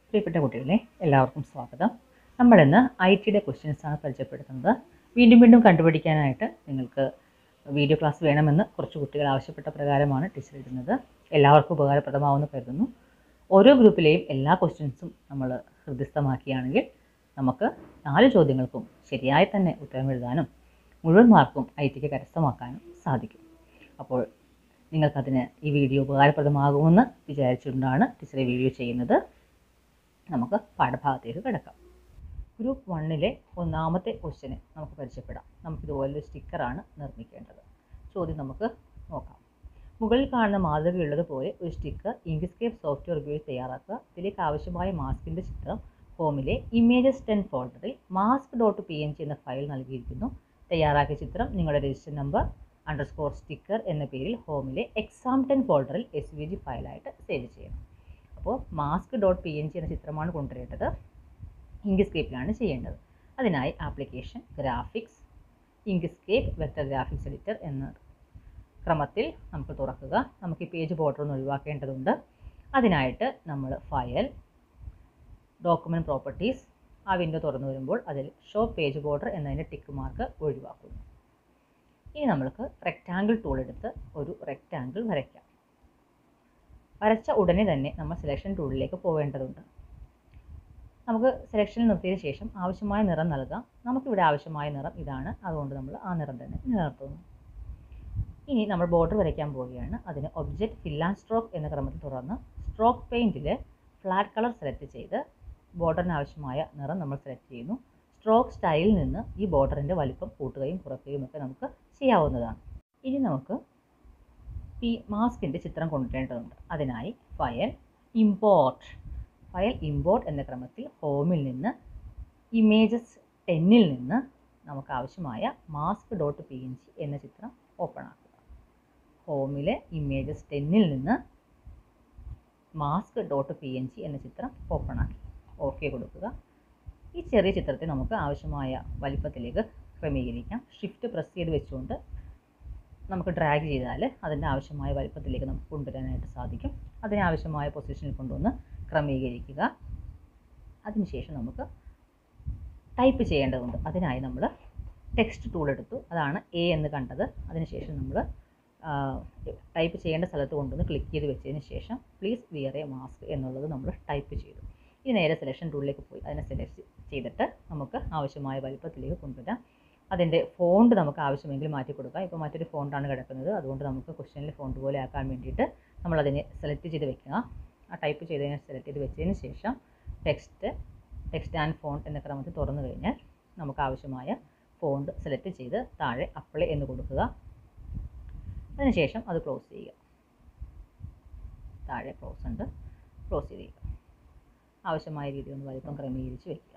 പ്രിയപ്പെട്ട കുട്ടികളെ എല്ലാവർക്കും സ്വാഗതം നമ്മളിന്ന് ഐ ടിയുടെ ക്വസ്റ്റ്യൻസാണ് പരിചയപ്പെടുത്തുന്നത് വീണ്ടും വീണ്ടും കണ്ടുപിടിക്കാനായിട്ട് നിങ്ങൾക്ക് വീഡിയോ ക്ലാസ് വേണമെന്ന് കുറച്ച് കുട്ടികൾ ആവശ്യപ്പെട്ട പ്രകാരമാണ് ടീച്ചർ ഇടുന്നത് എല്ലാവർക്കും ഉപകാരപ്രദമാവുമെന്ന് കരുതുന്നു ഓരോ ഗ്രൂപ്പിലെയും എല്ലാ ക്വസ്റ്റ്യൻസും നമ്മൾ ഹൃദയസ്ഥമാക്കിയാണെങ്കിൽ നമുക്ക് നാല് ചോദ്യങ്ങൾക്കും ശരിയായി തന്നെ ഉത്തരം എഴുതാനും മുഴുവൻ മാർക്കും ഐ ടിക്ക് കരസ്ഥമാക്കാനും സാധിക്കും അപ്പോൾ നിങ്ങൾക്കതിന് ഈ വീഡിയോ ഉപകാരപ്രദമാകുമെന്ന് വിചാരിച്ചുകൊണ്ടാണ് ടീച്ചർ ഈ വീഡിയോ ചെയ്യുന്നത് നമുക്ക് പാഠഭാഗത്തേക്ക് കിടക്കാം ഗ്രൂപ്പ് വണ്ണിലെ ഒന്നാമത്തെ ക്വസ്റ്റ്യന് നമുക്ക് പരിചയപ്പെടാം നമുക്കിതുപോലൊരു സ്റ്റിക്കറാണ് നിർമ്മിക്കേണ്ടത് ചോദ്യം നമുക്ക് നോക്കാം മുകളിൽ കാണുന്ന മാതൃകയുള്ളതുപോലെ ഒരു സ്റ്റിക്കർ ഇങ്ക്സ്കേപ്പ് സോഫ്റ്റ്വെയർ ഉപയോഗിച്ച് തയ്യാറാക്കുക ഇതിലേക്ക് ആവശ്യമായ മാസ്കിൻ്റെ ചിത്രം ഫോമിലെ ഇമേജസ് ടെൻ ഫോൾഡറിൽ mask dot P N G എന്ന ഫയൽ നൽകിയിരിക്കുന്നു തയ്യാറാക്കിയ ചിത്രം നിങ്ങളുടെ രജിസ്റ്റർ നമ്പർ അണ്ടർസ്കോർ സ്റ്റിക്കർ എന്ന പേരിൽ ഹോമിലെ എക്സാം ടെൻ ഫോൾഡറിൽ എസ് വി ജി ഫയലായിട്ട് സേവ് ചെയ്യണം അപ്പോൾ mask dot P N G എന്ന ചിത്രമാണ് കൊണ്ടുവരേണ്ടത് ഇങ്ക്സ്കേപ്പിലാണ് ചെയ്യേണ്ടത് അതിനായി application graphics Inkscape vector graphics editor എന്ന ക്രമത്തിൽ നമുക്ക് തുറക്കുക നമുക്ക് ഈ പേജ് ബോർഡർ ഒന്ന് ഒഴിവാക്കേണ്ടതുണ്ട് അതിനായിട്ട് നമ്മൾ ഫയൽ ഡോക്യുമെൻറ്റ് പ്രോപ്പർട്ടീസ് ആ വിൻഡോ തുറന്നു വരുമ്പോൾ അതിൽ ഷോ പേജ് ബോർഡർ എന്നതിൻ്റെ ടിക്ക് മാർക്ക് ഒഴിവാക്കുന്നു ഇനി നമ്മൾക്ക് റെക്റ്റാങ്കിൾ ടൂൾ എടുത്ത് ഒരു റെക്റ്റാങ്കിൾ വരയ്ക്കാം വരച്ച ഉടനെ തന്നെ നമ്മൾ സെലക്ഷൻ ടൂളിലേക്ക് പോവേണ്ടതുണ്ട് നമുക്ക് സെലക്ഷനിൽ നിർത്തിയതിന് ശേഷം ആവശ്യമായ നിറം നൽകാം നമുക്കിവിടെ ആവശ്യമായ നിറം ഇതാണ് അതുകൊണ്ട് നമ്മൾ ആ നിറം തന്നെ നിലനിർത്തുന്നു ഇനി നമ്മൾ ബോർഡർ വരയ്ക്കാൻ പോവുകയാണ് അതിന് ഒബ്ജക്റ്റ് ഫിൽ ആൻഡ് സ്ട്രോക്ക് എന്ന ക്രമത്തിൽ തുറന്ന് സ്ട്രോക്ക് പെയിൻറ്റിൽ ഫ്ലാറ്റ് കളർ സെലക്ട് ചെയ്ത് ബോർഡറിന് ആവശ്യമായ നിറം നമ്മൾ സെലക്ട് ചെയ്യുന്നു സ്ട്രോക്ക് സ്റ്റൈലിൽ നിന്ന് ഈ ബോർഡറിൻ്റെ വലിപ്പം കൂട്ടുകയും കുറയ്ക്കുകയും ഒക്കെ നമുക്ക് ചെയ്യാവുന്നതാണ് ഇനി നമുക്ക് ഈ മാസ്കിൻ്റെ ചിത്രം കൊണ്ടുവരേണ്ടതുണ്ട് അതിനായി ഫയൽ ഇമ്പോർട്ട് ഫയൽ ഇമ്പോർട്ട് എന്ന ക്രമത്തിൽ ഹോമിൽ നിന്ന് ഇമേജസ് ടെന്നിൽ നിന്ന് നമുക്ക് ആവശ്യമായ mask dot P N G എന്ന ചിത്രം ഓപ്പൺ ആക്കുക ഹോമിലെ ഇമേജസ് ടെന്നിൽ നിന്ന് mask dot P N G എന്ന ചിത്രം ഓപ്പൺ ആക്കി ഓക്കെ കൊടുക്കുക ഈ ചെറിയ ചിത്രത്തെ നമുക്ക് ആവശ്യമായ വലിപ്പത്തിലേക്ക് ക്രമീകരിക്കാം ഷിഫ്റ്റ് പ്രസ് ചെയ്ത് വെച്ചുകൊണ്ട് നമുക്ക് ഡ്രാഗ് ചെയ്താൽ അതിൻ്റെ ആവശ്യമായ വലിപ്പത്തിലേക്ക് നമുക്ക് കൊണ്ടുവരാനായിട്ട് സാധിക്കും അതിനാവശ്യമായ പൊസിഷനിൽ കൊണ്ടുവന്ന് ക്രമീകരിക്കുക അതിനുശേഷം നമുക്ക് ടൈപ്പ് ചെയ്യേണ്ടതുണ്ട് അതിനായി നമ്മൾ ടെക്സ്റ്റ് ടൂൾ എടുത്തു അതാണ് എ എന്ന് കണ്ടത് അതിനുശേഷം നമ്മൾ ടൈപ്പ് ചെയ്യേണ്ട സ്ഥലത്ത് കൊണ്ടുവന്ന് ക്ലിക്ക് ചെയ്ത് വെച്ചതിന് ശേഷം പ്ലീസ് വിയർ എ മാസ്ക് എന്നുള്ളത് നമ്മൾ ടൈപ്പ് ചെയ്തു ഇനി നേരെ സെലക്ഷൻ ടൂളിലേക്ക് പോയി അതിനെ സെലക്ട് ചെയ്തിട്ട് നമുക്ക് ആവശ്യമായ വലിപ്പത്തിലേക്ക് കൊണ്ടുവരാം അതിൻ്റെ ഫോണ്ട് നമുക്ക് ആവശ്യമെങ്കിൽ മാറ്റി കൊടുക്കാം ഇപ്പോൾ മറ്റൊരു ഫോണ്ടാണ് കിടക്കുന്നത് അതുകൊണ്ട് നമുക്ക് ക്വസ്റ്റ്യനിൽ ഫോണ്ട് പോലെ ആക്കാൻ വേണ്ടിയിട്ട് നമ്മളതിനെ സെലക്ട് ചെയ്ത് വെക്കുക ആ ടൈപ്പ് ചെയ്തതിനെ സെലക്ട് ചെയ്ത് വെച്ചതിന് ശേഷം ടെക്സ്റ്റ് ടെക്സ്റ്റ് ആൻഡ് ഫോണ്ട് എന്ന ക്രമത്തിൽ തുറന്നു കഴിഞ്ഞാൽ നമുക്ക് ആവശ്യമായ ഫോണ്ട് സെലക്ട് ചെയ്ത് താഴെ അപ്ലൈ എന്ന് കൊടുക്കുക അതിനുശേഷം അത് ക്ലോസ് ചെയ്യുക താഴെ ക്ലോസ് ഉണ്ട് ക്ലോസ് ചെയ്യുക ആവശ്യമായ രീതിയിൽ ഒന്ന് വലിപ്പം ക്രമീകരിച്ച് വെക്കുക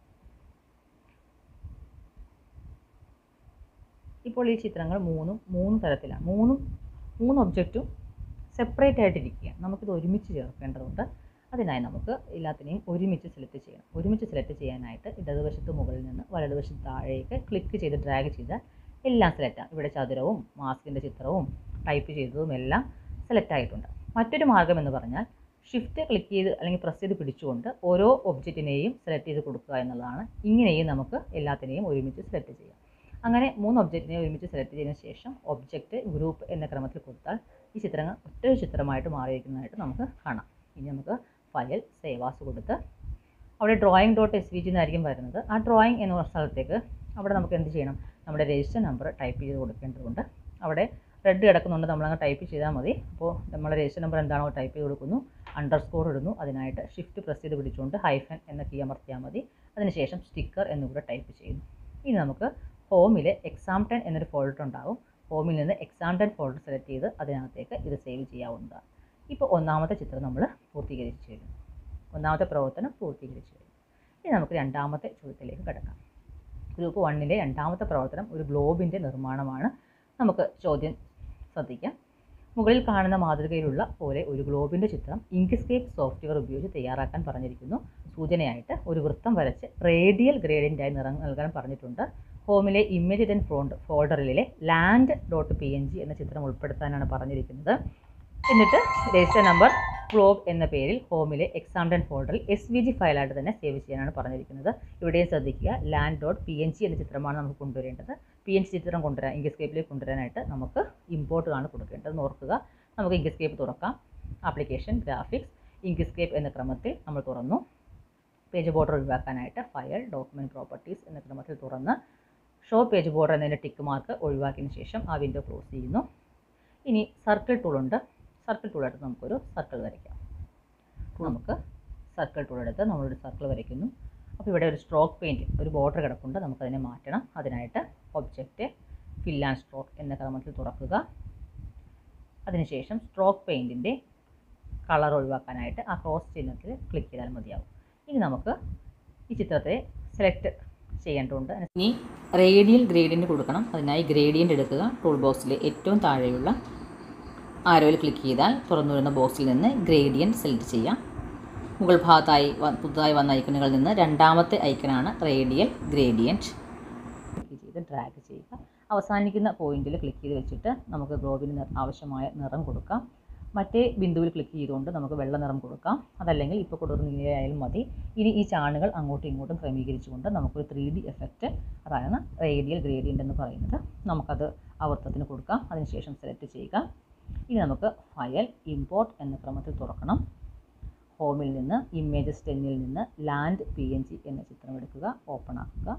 ഇപ്പോൾ ഈ ചിത്രങ്ങൾ മൂന്നും മൂന്ന് തരത്തിലാണ് മൂന്നും മൂന്ന് ഒബ്ജക്റ്റും സെപ്പറേറ്റ് ആയിട്ടിരിക്കുക നമുക്കിത് ഒരുമിച്ച് ചേർക്കേണ്ടതുണ്ട് അതിനായി നമുക്ക് എല്ലാത്തിനെയും ഒരുമിച്ച് സെലക്ട് ചെയ്യണം ഒരുമിച്ച് സെലക്ട് ചെയ്യാനായിട്ട് ഇടതുവശത്ത് മുകളിൽ നിന്ന് വലതുവശത്ത് താഴേക്ക് ക്ലിക്ക് ചെയ്ത് ഡ്രാഗ് ചെയ്താൽ എല്ലാം സെലക്റ്റാണ് ഇവിടെ ചതുരവും മാസ്കിൻ്റെ ചിത്രവും ടൈപ്പ് ചെയ്തതും എല്ലാം സെലക്ട് ആയിട്ടുണ്ട് മറ്റൊരു മാർഗ്ഗം എന്ന് പറഞ്ഞാൽ ഷിഫ്റ്റ് ക്ലിക്ക് ചെയ്ത് അല്ലെങ്കിൽ പ്രസ് ചെയ്ത് പിടിച്ചുകൊണ്ട് ഓരോ ഒബ്ജക്റ്റിനെയും സെലക്ട് ചെയ്ത് കൊടുക്കുക എന്നുള്ളതാണ് ഇങ്ങനെയും നമുക്ക് എല്ലാത്തിനെയും ഒരുമിച്ച് സെലക്ട് ചെയ്യാം അങ്ങനെ മൂന്ന് ഒബ്ജക്റ്റിനെ ഒരുമിച്ച് സെലക്ട് ചെയ്തതിന് ശേഷം ഒബ്ജക്റ്റ് ഗ്രൂപ്പ് എന്ന ക്രമത്തിൽ കൊടുത്താൽ ഈ ചിത്രങ്ങൾ ഒറ്റ ചിത്രമായിട്ട് മാറിയിരിക്കുന്നതായിട്ട് നമുക്ക് കാണാം ഇനി നമുക്ക് ഫയൽ സേവാസ് കൊടുത്ത് അവിടെ drawing dot S V G എന്നായിരിക്കും വരുന്നത് ആ ഡ്രോയിങ് എന്ന സ്ഥലത്തേക്ക് അവിടെ നമുക്ക് എന്ത് ചെയ്യണം നമ്മുടെ രജിസ്റ്റർ നമ്പർ ടൈപ്പ് ചെയ്ത് കൊടുക്കേണ്ടതുണ്ട് അവിടെ റെഡ് കിടക്കുന്നുണ്ട് നമ്മളങ്ങ് ടൈപ്പ് ചെയ്താൽ മതി അപ്പോൾ നമ്മുടെ രജിസ്റ്റർ നമ്പർ എന്താണോ ടൈപ്പ് ചെയ്ത് കൊടുക്കുന്നു അണ്ടർ സ്കോർ ഇടുന്നു അതിനായിട്ട് ഷിഫ്റ്റ് പ്രസ് ചെയ്ത് പിടിച്ചുകൊണ്ട് ഹൈഫൻ എന്ന കീ അമർത്തിയാൽ മതി അതിനുശേഷം സ്റ്റിക്കർ എന്നുകൂടെ ടൈപ്പ് ചെയ്യുന്നു ഇനി നമുക്ക് ഹോമിൽ എക്സാം ടെൻ എന്നൊരു ഫോൾഡർ ഉണ്ടാകും ഹോമിൽ നിന്ന് എക്സാം ടെൻ ഫോൾഡർ സെലക്ട് ചെയ്ത് അതിനകത്തേക്ക് ഇത് സേവ് ചെയ്യാവുന്നതാണ് ഇപ്പോൾ ഒന്നാമത്തെ ചിത്രം നമ്മൾ പൂർത്തീകരിച്ച് കഴിഞ്ഞു ഒന്നാമത്തെ പ്രവർത്തനം പൂർത്തീകരിച്ച് കഴിഞ്ഞു ഇനി നമുക്ക് രണ്ടാമത്തെ ചോദ്യത്തിലേക്ക് കിടക്കാം ഗ്രൂപ്പ് വണ്ണിലെ രണ്ടാമത്തെ പ്രവർത്തനം ഒരു ഗ്ലോബിൻ്റെ നിർമ്മാണമാണ് നമുക്ക് ചോദ്യം ശ്രദ്ധിക്കാം മുകളിൽ കാണുന്ന മാതൃകയിലുള്ള പോലെ ഒരു ഗ്ലോബിൻ്റെ ചിത്രം ഇങ്ക്സ്കേപ്പ് സോഫ്റ്റ്വെയർ ഉപയോഗിച്ച് തയ്യാറാക്കാൻ പറഞ്ഞിരിക്കുന്നു സൂചനയായിട്ട് ഒരു വൃത്തം വരച്ച് റേഡിയൽ ഗ്രേഡിൻ്റായി നിറം നൽകാൻ പറഞ്ഞിട്ടുണ്ട് ഹോമിലെ ഇമേജ് ആൻഡ് ഫോണ്ട് ഫോൾഡറിലെ land dot P N G എന്ന ചിത്രം ഉൾപ്പെടുത്താനാണ് പറഞ്ഞിരിക്കുന്നത് എന്നിട്ട് രജിസ്റ്റർ നമ്പർ ഗ്ലോബ് എന്ന പേരിൽ ഹോമിലെ എക്സാംഡൻ ഫോൾഡറിൽ എസ് വി ജി ഫയലായിട്ട് തന്നെ സേവ് ചെയ്യാനാണ് പറഞ്ഞിരിക്കുന്നത് ഇവിടെയും ശ്രദ്ധിക്കുക land dot P N G എന്ന ചിത്രമാണ് നമുക്ക് കൊണ്ടുവരേണ്ടത് പി എൻ ജി ചിത്രം കൊണ്ടുവരാൻ ഇങ്കസ്കേപ്പിലേക്ക് കൊണ്ടുവരാനായിട്ട് നമുക്ക് ഇമ്പോർട്ട് ആണ് കൊടുക്കേണ്ടത് എന്ന് ഓർക്കുക നമുക്ക് ഇങ്കസ്കേപ്പ് തുറക്കാം ആപ്ലിക്കേഷൻ ഗ്രാഫിക്സ് ഇങ്കസ്കേപ്പ് എന്ന ക്രമത്തിൽ നമ്മൾ തുറന്നു പേജ് ബോർഡർ ഒഴിവാക്കാനായിട്ട് ഫയൽ ഡോക്യുമെൻറ്റ് പ്രോപ്പർട്ടീസ് എന്ന ക്രമത്തിൽ തുറന്ന് ഷോ പേജ് ബോർഡർ എന്നതിൻ്റെ ടിക്ക് മാർക്ക് ഒഴിവാക്കിയതിന് ശേഷം ആ വിൻഡോ ക്ലോസ് ചെയ്യുന്നു ഇനി സർക്കിൾ ടൂളുണ്ട് സർക്കിൾ ടൂൾ എടുത്ത് നമുക്കൊരു സർക്കിൾ വരയ്ക്കാം നമുക്ക് സർക്കിൾ ടൂൾ എടുത്ത് നമ്മളൊരു സർക്കിൾ വരയ്ക്കുന്നു അപ്പോൾ ഇവിടെ ഒരു സ്ട്രോക്ക് പെയിൻറ്റ് ഒരു ബോർഡർ കിടപ്പുണ്ട് നമുക്കതിനെ മാറ്റണം അതിനായിട്ട് ഒബ്ജക്റ്റ് ഫിൽ ആൻഡ് സ്ട്രോക്ക് എന്ന ക്രമത്തിൽ തുറക്കുക അതിനുശേഷം സ്ട്രോക്ക് പെയിൻറ്റിൻ്റെ കളർ ഒഴിവാക്കാനായിട്ട് ആ ക്രോസ് ചിഹ്നത്തിൽ ക്ലിക്ക് ചെയ്താൽ മതിയാവും ഇനി നമുക്ക് ഈ ചിത്രത്തെ സെലക്ട് ചെയ്യേണ്ടതുണ്ട് ഇനി റേഡിയൽ ഗ്രേഡിയൻ്റ് കൊടുക്കണം അതിനായി ഗ്രേഡിയൻ്റ് എടുക്കുക ടൂൾ ബോക്സിലെ ഏറ്റവും താഴെയുള്ള ആരോയിൽ ക്ലിക്ക് ചെയ്താൽ തുറന്നു വരുന്ന ബോക്സിൽ നിന്ന് ഗ്രേഡിയൻറ്റ് സെലക്ട് ചെയ്യാം മുകൾ ഭാഗത്തായി വ- പുതുതായി വന്ന ഐക്കണുകളിൽ നിന്ന് രണ്ടാമത്തെ ഐക്കണാണ് റേഡിയൽ ഗ്രേഡിയൻറ്റ് ക്ലിക്ക് ചെയ്ത് ഡ്രാഗ് ചെയ്യുക അവസാനിക്കുന്ന പോയിന്റിൽ ക്ലിക്ക് ചെയ്ത് വെച്ചിട്ട് നമുക്ക് ഗ്ലോബിന് നിറ- ആവശ്യമായ നിറം കൊടുക്കാം മറ്റേ ബിന്ദുവിൽ ക്ലിക്ക് ചെയ്തുകൊണ്ട് നമുക്ക് വെള്ള നിറം കൊടുക്കാം അതല്ലെങ്കിൽ ഇപ്പോൾ കൊടുക്കുന്ന നീലയായാലും മതി ഇനി ഈ ചാണുകൾ അങ്ങോട്ടും ഇങ്ങോട്ടും ക്രമീകരിച്ചുകൊണ്ട് നമുക്കൊരു ത്രീ ഡി എഫക്റ്റ് അതാണ് റേഡിയൽ ഗ്രേഡിയൻ്റ് എന്ന് പറയുന്നത് നമുക്കത് ആവർത്തനത്തിന് കൊടുക്കാം അതിനുശേഷം സെലക്ട് ചെയ്യുക ഇനി നമുക്ക് ഫയൽ ഇമ്പോർട്ട് എന്ന ക്രമത്തിൽ തുറക്കണം ഹോമിൽ നിന്ന് ഇമേജസ് ടെന്നിൽ നിന്ന് ലാൻഡ് പി എൻ ജി എന്ന ചിത്രം എടുക്കുക ഓപ്പൺ ആക്കുക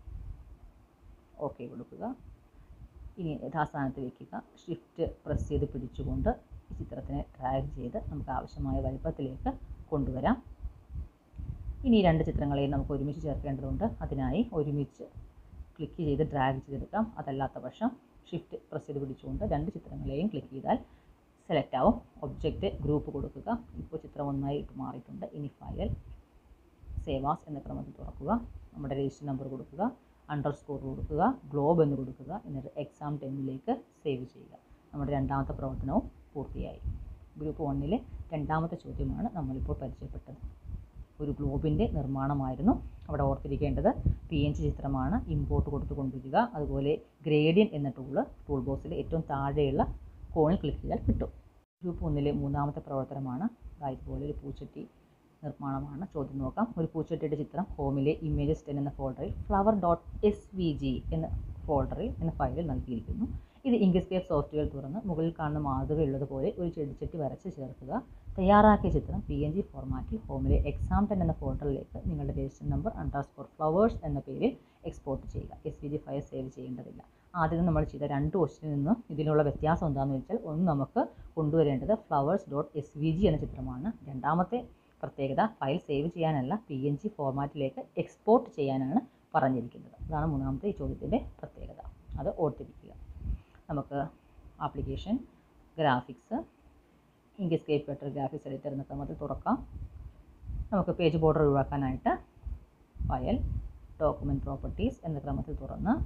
ഓക്കെ കൊടുക്കുക ഇനി യഥാസ്ഥാനത്ത് വയ്ക്കുക ഷിഫ്റ്റ് പ്രസ് ചെയ്ത് പിടിച്ചുകൊണ്ട് ഈ ചിത്രത്തിനെ ഡ്രാഗ് ചെയ്ത് നമുക്ക് ആവശ്യമായ വലുപ്പത്തിലേക്ക് കൊണ്ടുവരാം ഇനി ഈ രണ്ട് ചിത്രങ്ങളെയും നമുക്ക് ഒരുമിച്ച് ചേർക്കേണ്ടതുണ്ട് അതിനായി ഒരുമിച്ച് ക്ലിക്ക് ചെയ്ത് ഡ്രാഗ് ചെയ്തെടുക്കാം അതല്ലാത്ത പക്ഷം ഷിഫ്റ്റ് പ്രസ് ചെയ്ത് പിടിച്ചുകൊണ്ട് രണ്ട് ചിത്രങ്ങളെയും ക്ലിക്ക് ചെയ്താൽ സെലക്ട് ആവും ഒബ്ജക്റ്റ് ഗ്രൂപ്പ് കൊടുക്കുക ഇപ്പോൾ ചിത്രം ഒന്നായി മാറിയിട്ടുണ്ട് ഇനി ഫയൽ സേവാസ് എന്ന ക്രമത്തിൽ തുറക്കുക നമ്മുടെ രജിസ്റ്റർ നമ്പർ കൊടുക്കുക അണ്ടർ സ്കോർ കൊടുക്കുക ഗ്ലോബ് എന്ന് കൊടുക്കുക എന്നിട്ട് എക്സാം ടെന്നിലേക്ക് സേവ് ചെയ്യുക നമ്മുടെ രണ്ടാമത്തെ പ്രവർത്തനവും പൂർത്തിയായി ഗ്രൂപ്പ് വണ്ണിലെ രണ്ടാമത്തെ ചോദ്യമാണ് നമ്മളിപ്പോൾ പരിചയപ്പെട്ടത് ഒരു ഗ്ലോബിൻ്റെ നിർമ്മാണമായിരുന്നു അവിടെ ഓർത്തിരിക്കേണ്ടത് പി എൻ ജി ചിത്രമാണ് ഇമ്പോർട്ട് കൊടുത്ത് കൊണ്ടുവരിക അതുപോലെ ഗ്രേഡിയൻ എന്ന ടൂള് ടൂൾ ബോക്സിൽ ഏറ്റവും താഴെയുള്ള കോണിൽ ക്ലിക്ക് ചെയ്താൽ കിട്ടും ഗ്രൂപ്പ് ഒന്നിലെ മൂന്നാമത്തെ പ്രവർത്തനമാണ് ദാ ഇതുപോലെ ഒരു പൂച്ചട്ടി നിർമ്മാണമാണ് ചോദ്യം നോക്കാം ഒരു പൂച്ചട്ടിയുടെ ചിത്രം ഹോമിലെ ഇമേജസ് ടെൻ എന്ന ഫോൾഡറിൽ flower dot S V G എന്ന ഫോൾഡറിൽ എന്ന ഫയലിൽ നൽകിയിരിക്കുന്നു ഇത് ഇങ്കസ്കേപ്പ് സോഫ്റ്റ്വെയർ തുറന്ന് മുകളിൽ കാണുന്ന മാതൃകയുള്ളതുപോലെ ഒരു ചെടിച്ചട്ടി വരച്ച് ചേർക്കുക തയ്യാറാക്കിയ ചിത്രം പി എൻ ജി ഫോർമാറ്റിൽ ഹോമിലെ എക്സാം ടെൻ എന്ന ഫോൾഡറിലേക്ക് നിങ്ങളുടെ രജിസ്റ്റർ നമ്പർ അണ്ടർസ്കോർ ഫ്ലവേഴ്സ് എന്ന പേരിൽ എക്സ്പോർട്ട് ചെയ്യുക S V G file save ചെയ്യേണ്ടതില്ല ആദ്യം നമ്മൾ ചെയ്ത രണ്ട് ക്വസ്റ്റിനിൽ നിന്നും ഇതിനുള്ള വ്യത്യാസം എന്താണെന്ന് വെച്ചാൽ ഒന്ന് നമുക്ക് കൊണ്ടുവരേണ്ടത് flowers dot S V G എന്ന ചിത്രമാണ് രണ്ടാമത്തെ പ്രത്യേകത ഫയൽ സേവ് ചെയ്യാനല്ല പി എൻ ജി ഫോർമാറ്റിലേക്ക് എക്സ്പോർട്ട് ചെയ്യാനാണ് പറഞ്ഞിരിക്കുന്നത് അതാണ് മൂന്നാമത്തെ ഈ ചോദ്യത്തിൻ്റെ പ്രത്യേകത അത് ഓർത്തിരിക്കുക നമുക്ക് application graphics Inkscape better graphics editor എന്ന ക്രമത്തിൽ തുറക്കാം നമുക്ക് പേജ് ബോർഡർ ഒഴിവാക്കാനായിട്ട് ഫയൽ ഡോക്യുമെൻറ്റ് പ്രോപ്പർട്ടീസ് എന്ന ക്രമത്തിൽ തുറന്ന്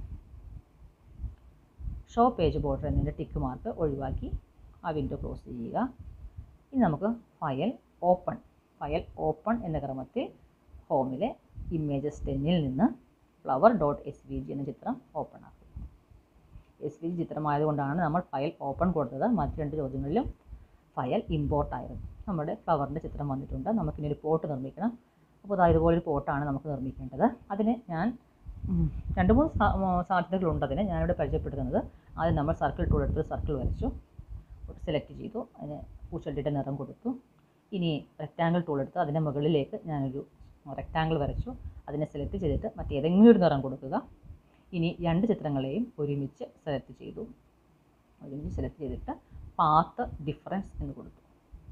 ഷോ പേജ് ബോർഡർ എന്നതിൻ്റെ ടിക്ക് മാർക്ക് ഒഴിവാക്കി ആ വിൻഡോ ക്ലോസ് ചെയ്യുക ഇനി നമുക്ക് ഫയൽ ഓപ്പൺ ഫയൽ ഓപ്പൺ എന്ന ക്രമത്തിൽ ഹോമിലെ ഇമേജസ് ടെന്നിൽ നിന്ന് flower dot S V G എന്ന ചിത്രം ഓപ്പൺ ആക്കുക എസ് വി ജി ചിത്രമായതുകൊണ്ടാണ് നമ്മൾ ഫയൽ ഓപ്പൺ കൊടുത്തത് മറ്റ് രണ്ട് ചോദ്യങ്ങളിലും ഫയൽ ഇമ്പോർട്ട് ആയിരുന്നു നമ്മുടെ ഫ്ലവറിൻ്റെ ചിത്രം വന്നിട്ടുണ്ട് നമുക്കിനി ഒരു പോട്ട് നിർമ്മിക്കണം അപ്പോൾ അതാ ഇതുപോലൊരു പോട്ടാണ് നമുക്ക് നിർമ്മിക്കേണ്ടത് അതിന് ഞാൻ ഉം, രണ്ട് മൂന്ന് സാ- ഉം, സാധ്യതകളുണ്ട് അതിന് ഞാനിവിടെ പരിചയപ്പെടുത്തുന്നത് ആദ്യം നമ്മൾ സർക്കിൾ ടൂൾ എടുത്ത് സർക്കിൾ വരച്ചു സെലക്ട് ചെയ്തു അതിന് പൂച്ചട്ടിയുടെ നിറം കൊടുത്തു ഇനി റെക്റ്റാങ്കിൾ ടൂൾ എടുത്ത് അതിൻ്റെ മുകളിലേക്ക് ഞാനൊരു റെക്റ്റാങ്കിൾ വരച്ചു അതിനെ സെലക്ട് ചെയ്തിട്ട് മറ്റേതെങ്കിലും ഒരു നിറം കൊടുക്കുക ഇനി രണ്ട് ചിത്രങ്ങളെയും ഒരുമിച്ച് സെലക്ട് ചെയ്തു ഒരുമിച്ച് സെലക്ട് ചെയ്തിട്ട് പാത്ത് ഡിഫറൻസ് എന്ന് കൊടുത്തു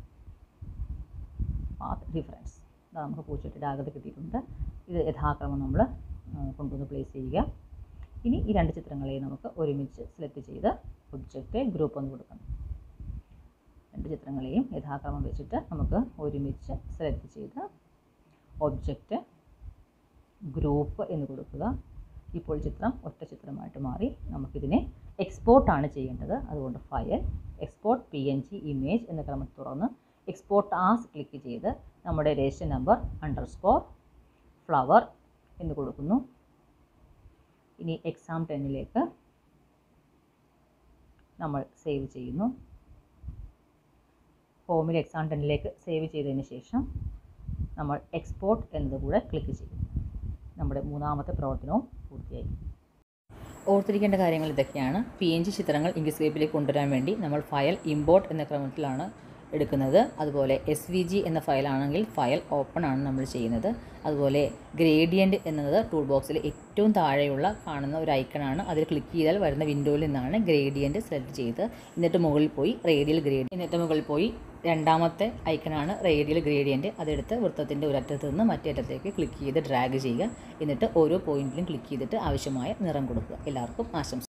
പാത്ത് ഡിഫറൻസ് ഇതാ നമുക്ക് പൂച്ചട്ടിയുടെ ആകൃതി കിട്ടിയിട്ടുണ്ട് ഇത് യഥാക്രമം നമ്മൾ കൊണ്ടുവന്ന് പ്ലേസ് ചെയ്യുക ഇനി ഈ രണ്ട് ചിത്രങ്ങളെയും നമുക്ക് ഒരുമിച്ച് സെലക്ട് ചെയ്ത് ഒബ്ജക്റ്റ് ഗ്രൂപ്പ് ഒന്ന് കൊടുക്കണം രണ്ട് ചിത്രങ്ങളെയും യഥാക്രമം വെച്ചിട്ട് നമുക്ക് ഒരുമിച്ച് സെലക്ട് ചെയ്ത് ഒബ്ജക്റ്റ് ഗ്രൂപ്പ് എന്ന് കൊടുക്കുക ഇപ്പോൾ ചിത്രം ഒറ്റ ചിത്രമായിട്ട് മാറി നമുക്കിതിനെ എക്സ്പോർട്ടാണ് ചെയ്യേണ്ടത് അതുകൊണ്ട് file export P N G image എന്ന ക്രമത്തിൽ തുറന്ന് എക്സ്പോർട്ട് ആസ് ക്ലിക്ക് ചെയ്ത് നമ്മുടെ രജിസ്റ്റർ നമ്പർ അണ്ടർസ്കോർ ഫ്ലവർ എന്ന് കൊടുക്കുന്നു ഇനി എക്സാം ടെന്നിലേക്ക് നമ്മൾ സേവ് ചെയ്യുന്നു ഹോമിൽ എക്സാം ടെന്നിലേക്ക് സേവ് ചെയ്തതിന് ശേഷം നമ്മൾ എക്സ്പോർട്ട് എന്നത് കൂടെ ക്ലിക്ക് ചെയ്യും നമ്മുടെ മൂന്നാമത്തെ പ്രവർത്തനവും പൂർത്തിയായി ഓർത്തിരിക്കേണ്ട കാര്യങ്ങൾ ഇതൊക്കെയാണ് പി എൻ ജി ചിത്രങ്ങൾ ഇംഗ്ലീഷ് കൊണ്ടുവരാൻ വേണ്ടി നമ്മൾ ഫയൽ ഇമ്പോർട്ട് എന്ന ക്രമത്തിലാണ് എടുക്കുന്നത് അതുപോലെ എസ് വി ജി എന്ന ഫയലാണെങ്കിൽ ഫയൽ ഓപ്പൺ ആണ് നമ്മൾ ചെയ്യുന്നത് അതുപോലെ ഗ്രേഡിയൻറ്റ് എന്നത് ടൂൾ ബോക്സിൽ ഏറ്റവും താഴെയുള്ള കാണുന്ന ഒരു ഐക്കണാണ് അതിൽ ക്ലിക്ക് ചെയ്താൽ വരുന്ന വിൻഡോയിൽ നിന്നാണ് ഗ്രേഡിയൻറ്റ് സെലക്ട് ചെയ്ത് എന്നിട്ട് മുകളിൽ പോയി റേഡിയൽ ഗ്രേഡിയൻ എന്നിട്ട് മുകളിൽ പോയി രണ്ടാമത്തെ ഐക്കണാണ് റേഡിയൽ ഗ്രേഡിയൻറ്റ് അതെടുത്ത് വൃത്തത്തിൻ്റെ ഒരറ്റത്ത് നിന്ന് മറ്റേ അറ്റത്തേക്ക് ക്ലിക്ക് ചെയ്ത് ഡ്രാഗ് ചെയ്യുക എന്നിട്ട് ഓരോ പോയിന്റിലും ക്ലിക്ക് ചെയ്തിട്ട് ആവശ്യമായ നിറം കൊടുക്കുക എല്ലാവർക്കും ആശംസ